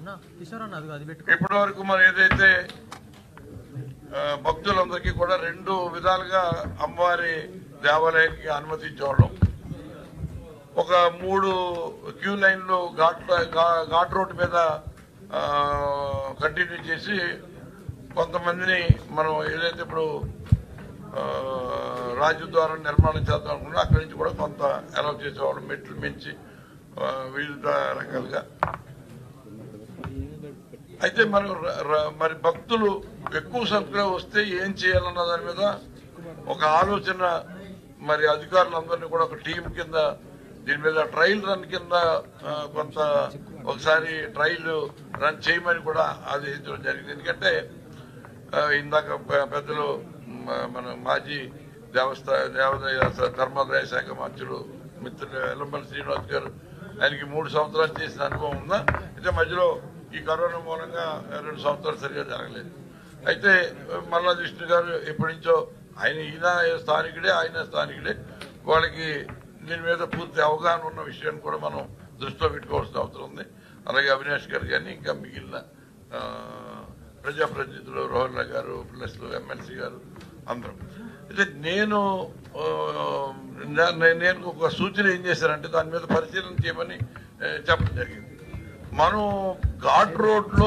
అన్న కిషోర్ అన్న అది అది పెట్టుకో ఇప్పటి వరకు మనం ఏదైతే ఆ, భక్తులందరికీ కూడా రెండు విధాలుగా అమ్మవారి దేవాలయానికి అనుమతించేవాళ్ళం ఒక మూడు క్యూ లైన్లు ఘాట్ ఘా- ఘాట్ రోడ్డు మీద కంటిన్యూ చేసి కొంతమందిని మనం ఏదైతే ఇప్పుడు ఆ, రాజద్వారం నిర్మాణం చేద్దాం అనుకున్నా అక్కడి నుంచి కూడా కొంత అలౌ చేసేవాళ్ళం మెట్లు మించి ఆ, వివిధ రకాలుగా అయితే మనం ర- ర- మరి భక్తులు ఎక్కువ సంఖ్యలో వస్తే ఏం చేయాలన్న దాని మీద ఒక ఆలోచన మరి అధికారులందరినీ కూడా ఒక టీం కింద దీని మీద ట్రయల్ రన్ కింద ఆ, కొంత ఒకసారి ట్రయల్ రన్ చేయమని కూడా ఆదేశించడం జరిగింది ఎందుకంటే ఆ, ఇందాక పె- పెద్దలు మ- మన మాజీ దేవస్థా దేవాదాయ స- ధర్మాదాయ శాఖ మంత్రులు మిత్రులు ఎల్లంపల్లి శ్రీనివాస్ గారు ఆయనకి మూడు సంవత్సరాలు చేసిన అనుభవం ఉందా అయితే మధ్యలో ఈ కరోనా మూలంగా రెండు సంవత్సరాలు సరిగా జరగలేదు అయితే మల్లా విష్ణు గారు ఎప్పటి నుంచో ఆయన ఈయన స్థానికుడే ఆయన స్థానికుడే వాళ్ళకి దీని మీద పూర్తి అవగాహన ఉన్న విషయాన్ని కూడా మనం దృష్టిలో పెట్టుకోవాల్సిన అవసరం ఉంది అలాగే అవినాష్ గారు కానీ ఇంకా మిగిలిన ఆ, ప్రజాప్రతినిధులు రోహన్ల గారు ప్లస్ ఎమ్మెల్సీ గారు అందరం అయితే నేను ఆ, నా- నే- నేను ఒక సూచన ఏం చేశానంటే దాని మీద పరిశీలన చేయమని ఆ, చెప్పడం జరిగింది మనం ఘాట్ రోడ్లో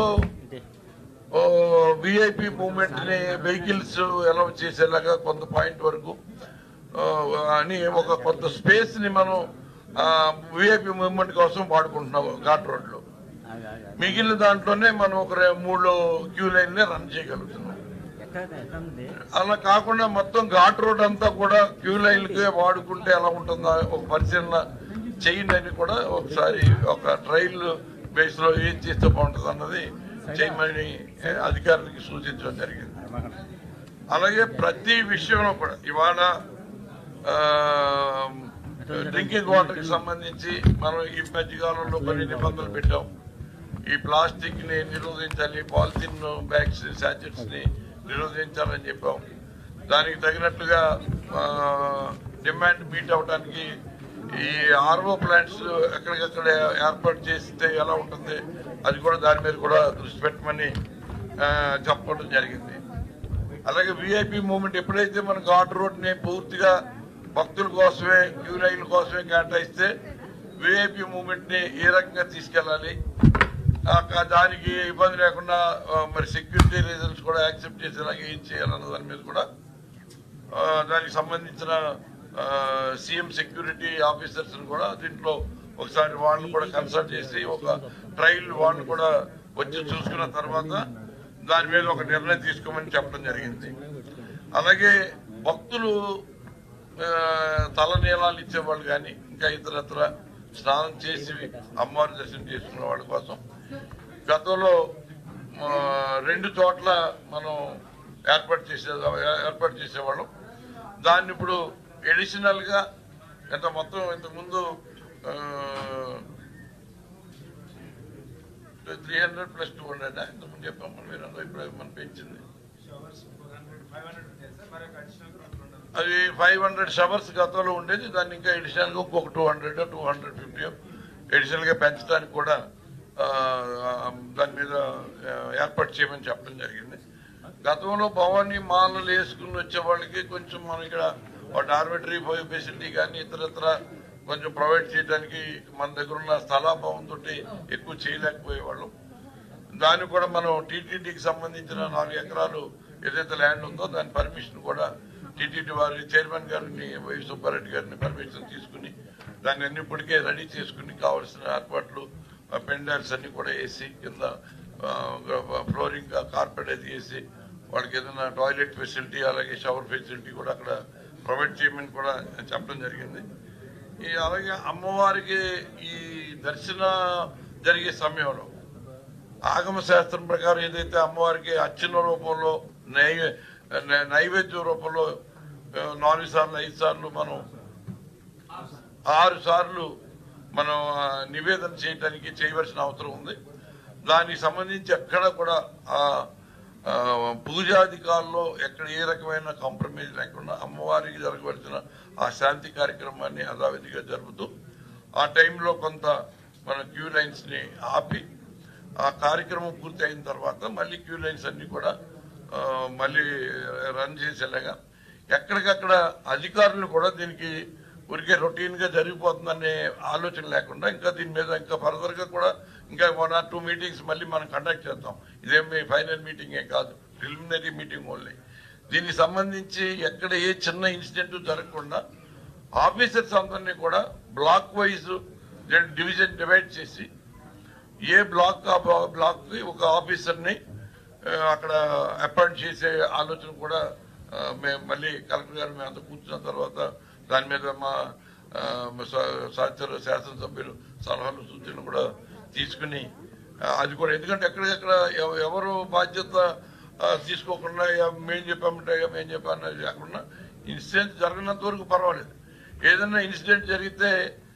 విఐపి మూమెంట్ ని వెహికల్స్ అలౌ చేసేలాగా కొంత పాయింట్ వరకు ఆ, అని ఒక కొంత స్పేస్ ని మనం విఐపి మూవ్మెంట్ కోసం వాడుకుంటున్నాం ఘాట్ రోడ్ లో మిగిలిన దాంట్లోనే మనం ఒక రె- మూడు క్యూ లైన్ రన్ చేయగలుగుతున్నాం అలా కాకుండా మొత్తం ఘాట్ రోడ్ అంతా కూడా క్యూ లైన్లకే వాడుకుంటే ఎలా ఉంటుందో ఒక పరిశీలన చేయండి అని కూడా ఒకసారి ఒక ట్రైల్ బేస్ లో ఏం చేస్తే బాగుంటుంది అన్నది చేయమని ఏ, అధికారులకి సూచించడం జరిగింది అలాగే ప్రతి విషయంలో కూడా ఇవాళ డ్రింకింగ్ వాటర్ కి సంబంధించి మనం ఈ మధ్యకాలంలో కొన్ని నిబంధనలు పెట్టాం ఈ ప్లాస్టిక్ ని నిరోధించాలి పాలిథిన్ బ్యాగ్స్ శాచెట్స్ ని నిరోధించాలని చెప్పాం దానికి తగినట్లుగా డిమాండ్ మీట్ అవడానికి ఈ ఆర్ఓ ప్లాంట్స్ ఎక్కడికక్కడ ఏర్పాటు చేస్తే ఎలా ఉంటుంది అది కూడా దాని మీద కూడా దృష్టి పెట్టమని ఆ, చెప్పడం జరిగింది అలాగే విఐపి మూమెంట్ ఎప్పుడైతే మన ఘాట్ రోడ్ ని పూర్తిగా భక్తుల కోసమే క్యూ లైన్ కోసమే కేటాయిస్తే విఐపి మూమెంట్ ని ఏ రకంగా తీసుకెళ్ళాలి ఆ, కా- దానికి ఇబ్బంది లేకుండా ఆ, మరి సెక్యూరిటీ రీజన్స్ కూడా యాక్సెప్ట్ చేసేలాగా ఏం చేయాలన్న దాని మీద కూడా ఆ, దానికి సంబంధించిన సీఎం సెక్యూరిటీ ఆఫీసర్స్ కూడా దీంట్లో ఒకసారి వాళ్ళని కూడా కన్సల్ట్ చేసి ఒక ట్రయల్ వాళ్ళు కూడా వచ్చి చూసుకున్న తర్వాత దాని మీద ఒక నిర్ణయం తీసుకోమని చెప్పడం జరిగింది అలాగే భక్తులు ఆ, తలనీలాలు ఇచ్చేవాళ్ళు కానీ ఇంకా ఇతరత్ర స్నానం చేసి అమ్మవారి దర్శనం చేసుకున్న వాళ్ళ కోసం గతంలో ఆ, రెండు చోట్ల మనం ఏర్పాటు చేసే ఏర్పాటు చేసేవాళ్ళం దాన్ని ఇప్పుడు ఎడిషనల్ గా ఎంత మొత్తం ఇంతకుముందు three hundred plus two hundred ఇంతకుముందు చెప్పాం మనం మీరు అందరూ ఇప్పుడు మనం పెంచింది అది ఫైవ్ హండ్రెడ్ షవర్స్ గతంలో ఉండేది దాన్ని ఇంకా ఎడిషనల్ గా ఇంకొక two hundred two hundred fifty additional గా పెంచడానికి కూడా ఆ, దాని మీద ఆ, ఏర్పాటు చేయమని చెప్పడం జరిగింది గతంలో భవానీ మాలలు వేసుకుని వచ్చే వాళ్ళకి కొంచెం మనం ఇక్కడ డార్మెటరీ ఫెసిలిటీ కానీ ఇతరత్ర కొంచెం ప్రొవైడ్ చేయడానికి మన దగ్గర ఉన్న స్థలాభావంతో ఎక్కువ చేయలేకపోయేవాళ్ళం దాన్ని కూడా మనం టీటీడీకి సంబంధించిన నాలుగు ఎకరాలు ఏదైతే ల్యాండ్ ఉందో దాని పర్మిషన్ కూడా టీటీడీ వారి చైర్మన్ గారిని వై సుబ్బారెడ్డి గారిని పర్మిషన్ తీసుకుని దాన్ని అన్ని ఇప్పటికే రెడీ చేసుకుని కావాల్సిన ఏర్పాట్లు పెండాల్స్ అన్ని కూడా వేసి కింద ఫ్లోరింగ్ కార్పెట్ అది వేసి వాళ్ళకి ఏదైనా టాయిలెట్ ఫెసిలిటీ అలాగే షవర్ ఫెసిలిటీ కూడా అక్కడ ప్రొవైడ్ చేయమని కూడా చెప్పడం జరిగింది ఈ అలాగే అమ్మవారికి ఈ దర్శన జరిగే సమయంలో ఆగమ శాస్త్రం ప్రకారం ఏదైతే అమ్మవారికి అర్చన రూపంలో నైవే నై- నైవేద్య రూపంలో ఆ, నాలుగు సార్లు ఐదు సార్లు మనం ఆరు సార్లు మనం ఆ, నివేదన చేయడానికి చేయవలసిన అవసరం ఉంది దానికి సంబంధించి ఎక్కడ కూడా ఆ ఆ, పూజాధికారుల్లో ఎక్కడ ఏ రకమైన కాంప్రమైజ్ లేకుండా అమ్మవారికి జరగవలసిన ఆ శాంతి కార్యక్రమాన్ని యథావిధిగా జరుపుతూ ఆ టైంలో కొంత మన క్యూ లైన్స్ ని ఆపి ఆ కార్యక్రమం పూర్తి అయిన తర్వాత మళ్ళీ క్యూ లైన్స్ అన్ని కూడా ఆ, మళ్ళీ రన్ చేసేలాగా ఎక్కడికక్కడ అధికారులు కూడా దీనికి ఊరికే రొటీన్ గా జరిగిపోతుందనే ఆలోచన లేకుండా ఇంకా దీని మీద ఇంకా ఫర్దర్ గా కూడా ఇంకా వన్ ఆర్ టూ మీటింగ్స్ మళ్ళీ మనం కండక్ట్ చేద్దాం ఇదేమి ఫైనల్ మీటింగ్ ఏ కాదు ప్రిలిమినరీ మీటింగ్ ఓన్లీ దీనికి సంబంధించి ఎక్కడ ఏ చిన్న ఇన్సిడెంట్ జరగకుండా ఆఫీసర్స్ అందరినీ కూడా బ్లాక్ వైజ్ డివిజన్ డివైడ్ చేసి ఏ బ్లాక్ ఆ బ్లా- బ్లాక్ కి ఒక ఆఫీసర్ ని ఆ, అక్కడ అపాయింట్ చేసే ఆలోచన కూడా ఆ, మేము మళ్ళీ కలెక్టర్ గారు మేము అంతా కూర్చున్న తర్వాత దాని మీద మా ఆ, మా సా- సహచర శాసనసభ్యులు సలహాలు సూచనలు కూడా తీసుకుని ఆ, అది కూడా ఎందుకంటే ఎక్కడికెక్కడ ఎవ- ఎవరు బాధ్యత ఆ, తీసుకోకుండా "యా, మేం చెప్పామంటే "యా, మేం చెప్పామన్నది కాకుండా ఇన్సిడెంట్ జరగనంత వరకు పర్వాలేదు ఏదైనా ఇన్సిడెంట్ జరిగితే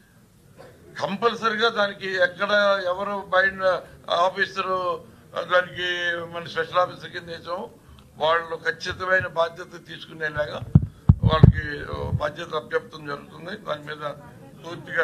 కంపల్సరిగా దానికి ఎక్కడ ఎవరు బయట ఆఫీసరు దానికి మన స్పెషల్ ఆఫీసర్ కింద వేసాము వాళ్ళు ఖచ్చితమైన బాధ్యత తీసుకునేలాగా వాళ్ళకి బాధ్యత అభ్యర్థం జరుగుతుంది దాని మీద పూర్తిగా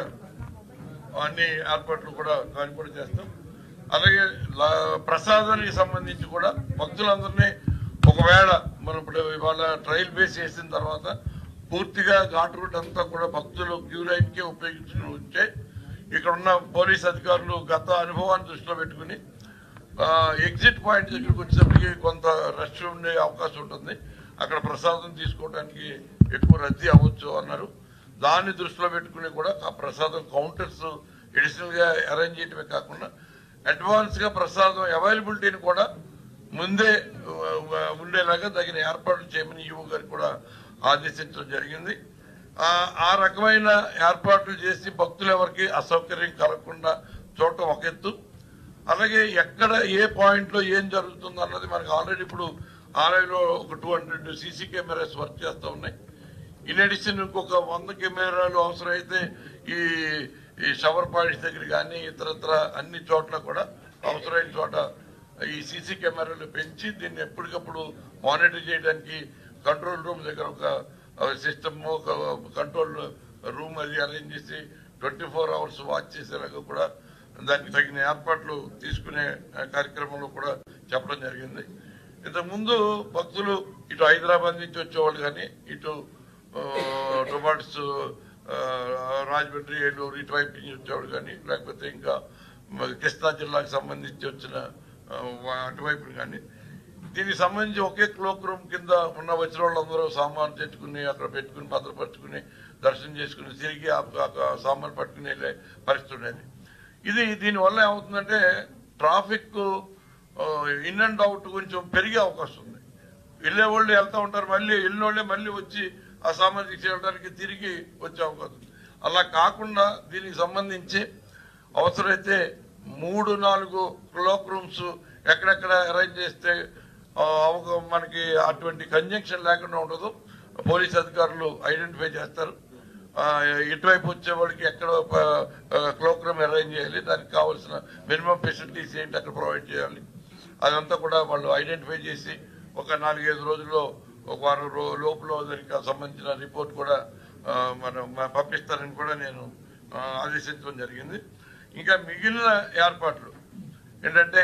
అన్ని ఏర్పాట్లు కూడా దాన్ని కూడా చేస్తాం అలాగే లా- ప్రసాదానికి సంబంధించి కూడా భక్తులందరినీ ఒకవేళ మనం ఇప్పుడు ఇవాళ ట్రయల్ బేస్ చేసిన తర్వాత పూర్తిగా ఘాట్ రూట్ అంతా కూడా భక్తులు క్యూ లైన్ కే ఉపయోగించుకుని ఉంటే ఇక్కడ ఉన్న పోలీస్ అధికారులు గత అనుభవాన్ని దృష్టిలో పెట్టుకుని ఎగ్జిట్ పాయింట్ దగ్గరికి వచ్చేటప్పటికి కొంత రష్ ఉండే అవకాశం ఉంటుంది అక్కడ ప్రసాదం తీసుకోవడానికి ఎక్కువ రద్దీ అవ్వచ్చు అన్నారు దాన్ని దృష్టిలో పెట్టుకుని కూడా ఆ ప్రసాదం కౌంటర్స్ ఎడిషనల్ గా అరేంజ్ చేయడమే కాకుండా అడ్వాన్స్ గా ప్రసాదం అవైలబిలిటీని కూడా ముందే ఆ, ఆ, ఉండేలాగా తగిన ఏర్పాట్లు చేయమని ఈవో గారికి కూడా ఆదేశించడం జరిగింది ఆ ఆ రకమైన ఏర్పాట్లు చేసి భక్తులు ఎవరికి అసౌకర్యం కలగకుండా చూడటం ఒక ఎత్తు అలాగే ఎక్కడ ఏ పాయింట్ లో ఏం జరుగుతుంది అన్నది మనకి ఆల్రెడీ ఇప్పుడు ఆలయంలో ఒక two hundred CC cameras work చేస్తా ఉన్నాయి ఇన్ అడిషన్ ఇంకొక వంద కెమెరాలు అవసరమైతే ఈ ఈ షవర్ పాయింట్స్ దగ్గర కానీ ఇతరత్ర అన్ని చోట్ల కూడా అవసరమైన చోట ఈ సీసీ కెమెరాలు పెంచి దీన్ని ఎప్పటికప్పుడు మానిటర్ చేయడానికి కంట్రోల్ రూమ్ దగ్గర ఒక సిస్టమ్ ఒక కంట్రోల్ రూమ్ అది అరేంజ్ చేసి ట్వంటీ ఫోర్ అవర్స్ వాచ్ చేసేలాగా కూడా దానికి తగిన ఏర్పాట్లు తీసుకునే ఆ, కార్యక్రమంలో కూడా చెప్పడం జరిగింది ఇంతకు ముందు భక్తులు ఇటు హైదరాబాద్ నుంచి వచ్చేవాళ్ళు కానీ ఇటు టుబాట్స్ రాజమండ్రి ఏలూరు ఇటువైపు నుంచి వచ్చేవాడు కానీ లేకపోతే ఇంకా మ- కృష్ణా జిల్లాకు సంబంధించి వచ్చిన ఆ, వా- అటువైపు కానీ దీనికి సంబంధించి ఒకే క్లోక్ రూమ్ కింద ఉన్న వచ్చిన వాళ్ళందరూ సామాన్ తెచ్చుకుని అక్కడ పెట్టుకుని భద్రపరుచుకుని దర్శనం చేసుకుని తిరిగి ఆ ఆ సామాన్ పట్టుకుని వెళ్ళే పరిస్థితి ఉండేది ఇది దీనివల్ల ఏమవుతుందంటే ట్రాఫిక్ ఇన్ అండ్ అవుట్ కొంచెం పెరిగే అవకాశం ఉంది వెళ్ళే వాళ్ళు వెళ్తా ఉంటారు మళ్ళీ వెళ్ళిన వాళ్ళే మళ్ళీ వచ్చి ఆ సామాన్ తీసుకెళ్ళడానికి తిరిగి వచ్చే అవకాశం ఉంది అలా కాకుండా దీనికి సంబంధించి అవసరమైతే మూడు నాలుగు క్లోక్ రూమ్స్ ఎక్కడెక్కడ అరేంజ్ చేస్తే ఆ, అవక- మనకి అటువంటి కంజంక్షన్ లేకుండా ఉండదు పోలీస్ అధికారులు ఐడెంటిఫై చేస్తారు ఆ, ఇటువైపు వచ్చేవాడికి ఎక్కడ క్లోక్ రూమ్ అరేంజ్ చేయాలి దానికి కావాల్సిన మినిమం ఫెసిలిటీస్ ఏంటి అక్కడ ప్రొవైడ్ చేయాలి అదంతా కూడా వాళ్ళు ఐడెంటిఫై చేసి ఒక నాలుగైదు రోజుల్లో ఒక వారం రో లోపల దానికి సంబంధించిన రిపోర్ట్ కూడా ఆ, మనం మ- పంపిస్తారని కూడా నేను ఆ, ఆదేశించడం జరిగింది ఇంకా మిగిలిన ఏర్పాట్లు ఏంటంటే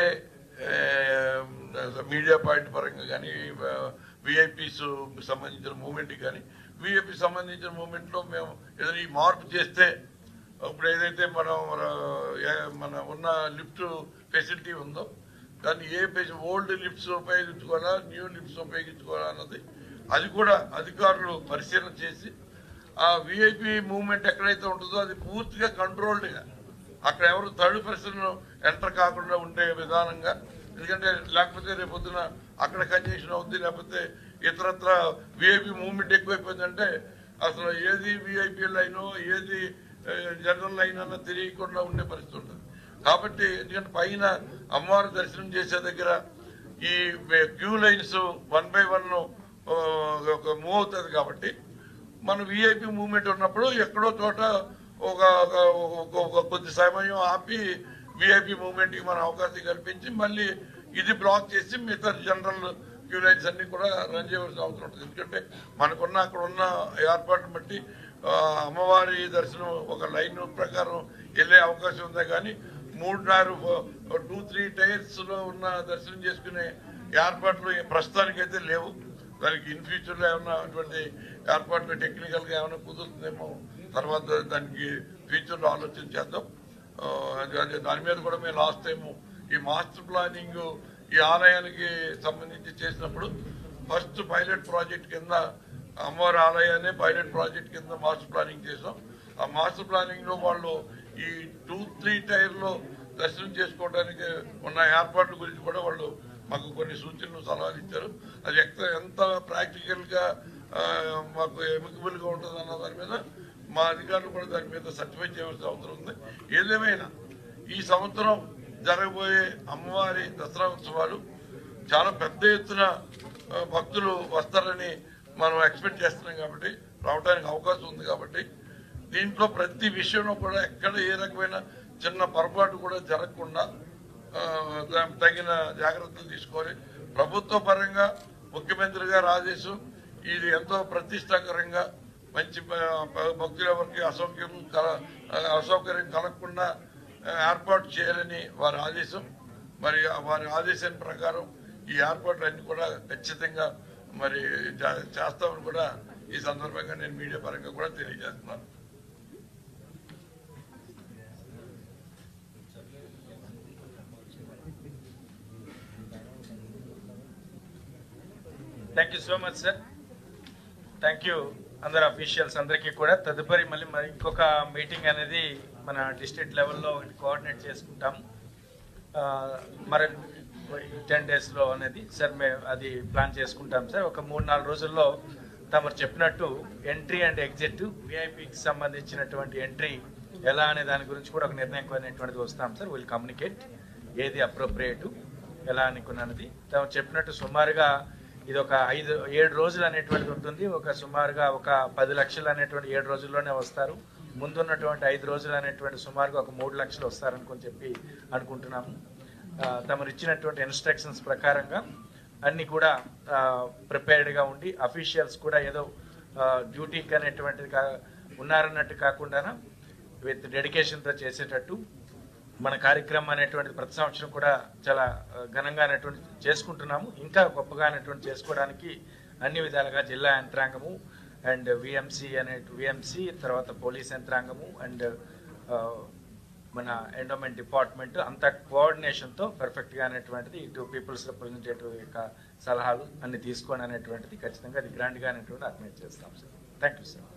మీడియా పాయింట్ పరంగా కానీ విఐపీస్ సంబంధించిన మూమెంట్ కానీ విఐపి సంబంధించిన మూమెంట్ లో మేము ఏదైనా ఈ మార్పు చేస్తే ఇప్పుడు ఏదైతే మనం మన ఏ- మన ఉన్న లిఫ్ట్ ఫెసిలిటీ ఉందో దాన్ని ఏ ఓల్డ్ లిఫ్ట్స్ ఉపయోగించుకోవాలా న్యూ లిఫ్ట్స్ ఉపయోగించుకోవాలా అన్నది అది కూడా అధికారులు పరిశీలన చేసి ఆ విఐపి మూవ్మెంట్ ఎక్కడైతే ఉంటుందో అది పూర్తిగా కంట్రోల్డ్ గా అక్కడ ఎవరు థర్డ్ పర్సన్ ఎంటర్ కాకుండా ఉండే విధానంగా ఎందుకంటే లేకపోతే రేపు పొద్దున అక్కడ కంజెషన్ అవుద్ది లేకపోతే ఇతరత్ర విఐపి మూవ్మెంట్ ఎక్కువైపోయిందంటే అసలు ఏది విఐపి లైన్ ఏది జనరల్ లైన్ అన్న తెలియకుండా ఉండే పరిస్థితి ఉంటుంది కాబట్టి ఎందుకంటే పైన అమ్మవారి దర్శనం చేసే దగ్గర ఈ queue lines one by one ఒక మూవ్ అవుతుంది కాబట్టి మన విఐపి మూవ్మెంట్ ఉన్నప్పుడు ఎక్కడో చోట ఒక ఒక- ఒక- ఒక కొద్ది సమయం ఆపి విఐపి మూవ్మెంట్ కి మన అవకాశం కల్పించి మళ్ళీ ఇది బ్లాక్ చేసి మిగతా జనరల్ క్యూ లైన్స్ అన్ని కూడా రన్ చేయవలసిన అవసరం ఉంటుంది ఎందుకంటే మనకున్న అక్కడ ఉన్న ఏర్పాటును బట్టి ఆ, అమ్మవారి దర్శనం ఒక లైన్ ప్రకారం వెళ్ళే అవకాశం ఉందే కానీ మూడున్నర టూ త్రీ టైర్స్ లో ఉన్న దర్శనం చేసుకునే ఏర్పాట్లు ప్రస్తుతానికైతే లేవు దానికి ఇన్ ఫ్యూచర్ లో ఏమన్నా అటువంటి ఏర్పాట్లు టెక్నికల్ గా ఏమైనా కుదురుతుందేమో తర్వాత దానికి ఫ్యూచర్ లో ఆలోచన చేద్దాం ఆ, అది అది దాని మీద కూడా మేము లాస్ట్ టైం ఈ మాస్టర్ ప్లానింగ్ ఈ ఆలయానికి సంబంధించి చేసినప్పుడు ఫస్ట్ పైలట్ ప్రాజెక్ట్ కింద అమ్మవారి ఆలయాన్ని పైలట్ ప్రాజెక్ట్ కింద మాస్టర్ ప్లానింగ్ చేసాం ఆ మాస్టర్ ప్లానింగ్ లో వాళ్ళు ఈ టూ త్రీ టైర్ లో దర్శనం చేసుకోవడానికి ఉన్న ఏర్పాట్ల గురించి కూడా వాళ్ళు మాకు కొన్ని సూచనలు సలహాలు ఇచ్చారు అది ఎంత ఎంత ప్రాక్టికల్ గా ఆ, మాకు ఎమికబుల్ గా ఉంటుంది అన్న దాని మీద మా అధికారులు కూడా దాని మీద సర్టిఫై చేయవలసిన అవసరం ఉంది ఏదేమైనా ఈ సంవత్సరం జరగబోయే అమ్మవారి దసరా ఉత్సవాలు చాలా పెద్ద ఎత్తున ఆ, భక్తులు వస్తారని మనం ఎక్స్పెక్ట్ చేస్తున్నాం కాబట్టి రావడానికి అవకాశం ఉంది కాబట్టి దీంట్లో ప్రతి విషయంలో కూడా ఎక్కడ ఏ రకమైన చిన్న పొరపాటు కూడా జరగకుండా ఆ, దానికి తగిన జాగ్రత్తలు తీసుకోవాలి ప్రభుత్వ పరంగా ముఖ్యమంత్రి గారు ఆదేశం ఇది ఎంతో ప్రతిష్టాకరంగా మంచి ప- భక్తుల ఎవరికి అసౌకర్యం కల అసౌకర్యం కలగకుండా ఆ, ఏర్పాటు చేయాలని వారి ఆదేశం మరి ఆ వారి ఆదేశం ప్రకారం ఈ ఏర్పాట్లన్నీ కూడా ఖచ్చితంగా మరి చే- చేస్తామని కూడా ఈ సందర్భంగా నేను మీడియా పరంగా కూడా తెలియజేస్తున్నాను thank you so much sir thank you అందరు అఫీషియల్స్ అందరికీ కూడా తదుపరి మళ్ళీ మరి ఇంకొక మీటింగ్ అనేది మన డిస్ట్రిక్ట్ లెవెల్లో కోఆర్డినేట్ చేసుకుంటాం ఆ, మరి టెన్ డేస్లో అనేది సార్ మేము అది ప్లాన్ చేసుకుంటాం సార్ ఒక మూడు నాలుగు రోజుల్లో తమరు చెప్పినట్టు ఎంట్రీ అండ్ ఎగ్జిట్ విఐపికి సంబంధించినటువంటి ఎంట్రీ ఎలా అనే దాని గురించి కూడా ఒక నిర్ణయం అనేటువంటిది వస్తాం సార్ విల్ కమ్యూనికేట్ ఏది అప్రోప్రియేటు ఎలా అనుకున్నది తాము చెప్పినట్టు సుమారుగా ఇది ఒక ఐదు ఏడు రోజులు అనేటువంటిది ఉంటుంది ఒక సుమారుగా ఒక పది లక్షలు అనేటువంటి ఏడు రోజుల్లోనే వస్తారు ముందున్నటువంటి ఐదు రోజులు అనేటువంటి సుమారుగా ఒక మూడు లక్షలు వస్తారనుకొని చెప్పి అనుకుంటున్నాము ఆ, తమరు ఇచ్చినటువంటి ఇన్స్ట్రక్షన్స్ ప్రకారంగా అన్ని కూడా ప్రిపేర్డ్గా ఉండి అఫీషియల్స్ కూడా ఏదో డ్యూటీకి అనేటువంటిది కా ఉన్నారన్నట్టు కాకుండా విత్ డెడికేషన్తో చేసేటట్టు మన కార్యక్రమం అనేటువంటిది ప్రతి సంవత్సరం కూడా చాలా ఆ, ఘనంగా అనేటువంటి చేసుకుంటున్నాము ఇంకా గొప్పగా అనేటువంటి చేసుకోవడానికి అన్ని విధాలుగా జిల్లా యంత్రాంగము అండ్ విఎంసి అనే విఎంసి తర్వాత పోలీస్ యంత్రాంగము అండ్ మన ఎండోమెంట్ డిపార్ట్మెంట్ అంత కోఆర్డినేషన్తో పర్ఫెక్ట్గా అనేటువంటిది ఇటు పీపుల్స్ రిప్రజెంటేటివ్ యొక్క సలహాలు అన్ని తీసుకోండి అనేటువంటిది ఖచ్చితంగా అది గ్రాండ్గా అనేటువంటి ఆర్గనైజ్ చేస్తాం సార్ థ్యాంక్ యూ సార్